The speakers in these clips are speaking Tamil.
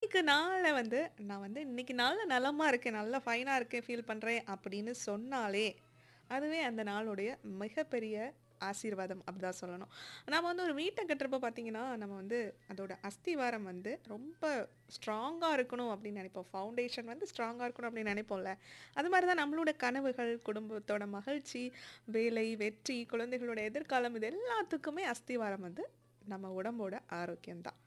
இன்னைக்கு நாள வந்து நான் வந்து இன்னைக்கு நாள்ல நலமா இருக்கேன், நல்லா ஃபைனா இருக்கேன், ஃபீல் பண்றேன் அப்படின்னு சொன்னாலே, அதுவே அந்த நாளுடைய மிகப்பெரிய ஆசீர்வாதம் அப்படிதான் சொல்லணும். நம்ம வந்து ஒரு வீட்ட கட்டுறப்ப பார்த்தீங்கன்னா, நம்ம வந்து அதோட அஸ்திவாரம் வந்து ரொம்ப ஸ்ட்ராங்கா இருக்கணும் அப்படின்னு நினைப்போம். ஃபவுண்டேஷன் வந்து ஸ்ட்ராங்கா இருக்கணும் அப்படின்னு நினைப்போம்ல. அது மாரி தான் நம்மளோட கனவுகள், குடும்பத்தோட மகிழ்ச்சி, வேலை, வெற்றி, குழந்தைகளோட எதிர்காலம் இது எல்லாத்துக்குமே அஸ்திவாரம் வந்து நம்ம உடம்போட ஆரோக்கியம் தான்.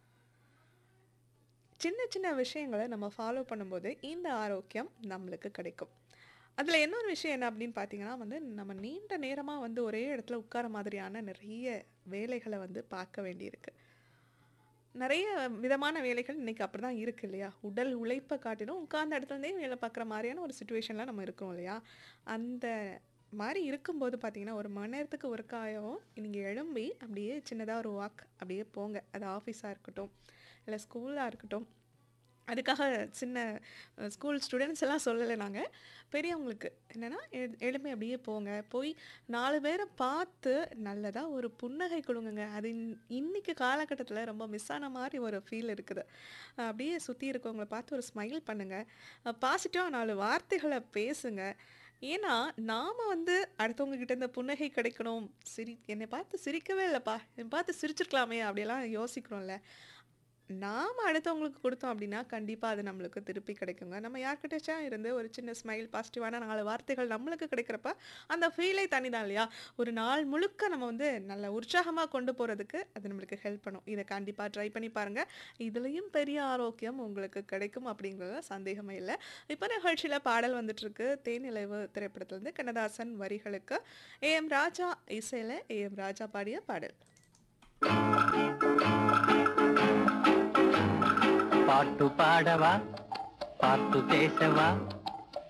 சின்ன சின்ன விஷயங்கள நம்ம ஃபாலோ பண்ணும்போது, இந்த ஆரோக்கியம் நம்மளுக்கு கிடைக்கும். அதில இன்னொரு விஷயம் என்ன அப்படின்னு பார்த்தீங்கன்னா வந்து, நம்ம நீண்ட நேரமா வந்து ஒரே இடத்துல உட்கார மாதிரியான நிறைய வேலைகள வந்து பார்க்க வேண்டியிருக்கு. நெறைய விதமான வேலைகள் இன்னைக்கு அப்படிதான் இருக்கு இல்லையா? உடல் உழைப்ப காட்டிலும் உட்கார்ந்த இடத்துல இருந்தே வேலை பார்க்குற மாரியான ஒரு சிச்சுவேஷன்ல நம்ம இருக்கிறோம் இல்லையா? அந்த மாரி இருக்கும்போது பார்த்தீங்கன்னா, 1 மணி நேரத்துக்கு ஒருக்காயும் நீங்க எழும்பி அப்படியே சின்னதா ஒரு வாக் அப்படியே போங்க. அது ஆஃபீஸா இருக்கட்டும், இல்ல ஸ்கூலா இருக்கட்டும். அதுக்காக சின்ன அ ஸ்கூல் ஸ்டூடண்ட்ஸ் எல்லாம் சொல்லல நாங்க. பெரியவங்களுக்கு என்னன்னா, எ எழும்பி அப்படியே போங்க. போய் 4 பேர பார்த்து நல்லதா ஒரு புன்னகை குடுங்கங்க. அது இன் இன்னைக்கு காலகட்டத்தில ரொம்ப மிஸ் ஆன மாரி ஒரு ஃபீல் இருக்குது. அ அப்படியே சுத்தி இருக்கவங்கள பார்த்து ஒரு ஸ்மைல் பண்ணுங்க. அ பாசிட்டிவா 4 வார்த்தைகள பேசுங்க. ஏன்னா, நாம வந்து அடுத்தவங்க கிட்ட இந்த புன்னகை கிடைக்கணும், சிரி என்னை பார்த்து சிரிக்கவே இல்லப்பா, என்னை பார்த்து சிரிச்சிருக்கலாமே அப்படியெல்லாம் யோசிக்கிறோம்ல. நாம அடுத்தவங்களுக்கு குடுத்தோம் அப்படின்னா, கண்டிப்பா அது நம்மளுக்கு திருப்பி கிடைக்குங்க. நம்ம யார்கிட்டயாச்சும் இருந்து ஒரு சின்ன ஸ்மைல், பாசிட்டிவான 4 வார்த்தைகள் நம்மளுக்கு கிடைக்கிறப்ப, அந்த ஃபீலே தனி தான் இல்லையா? ஒரு நாள் முழுக்க நம்ம வந்து நல்ல உற்சாகமா கொண்டு போறதுக்கு அது நம்மளுக்கு ஹெல்ப் பண்ணும். இத கண்டிப்பா ட்ரை பண்ணி பாருங்க. இதுலயும் பெரிய ஆரோக்கியம் உங்களுக்கு கிடைக்கும் அப்படிங்கிறதுல சந்தேகமே இல்ல. இப்ப நிகழ்ச்சியில பாடல் வந்துட்டுருக்கு. தேனிலவு திரைப்படத்திலருந்து கண்ணதாசன் வரிகளுக்கு ஏ.எம். ராஜா இசையில ஏ.எம். ராஜா பாடிய பாடல். பாட்டு பாடவா பாட்டு பேசவா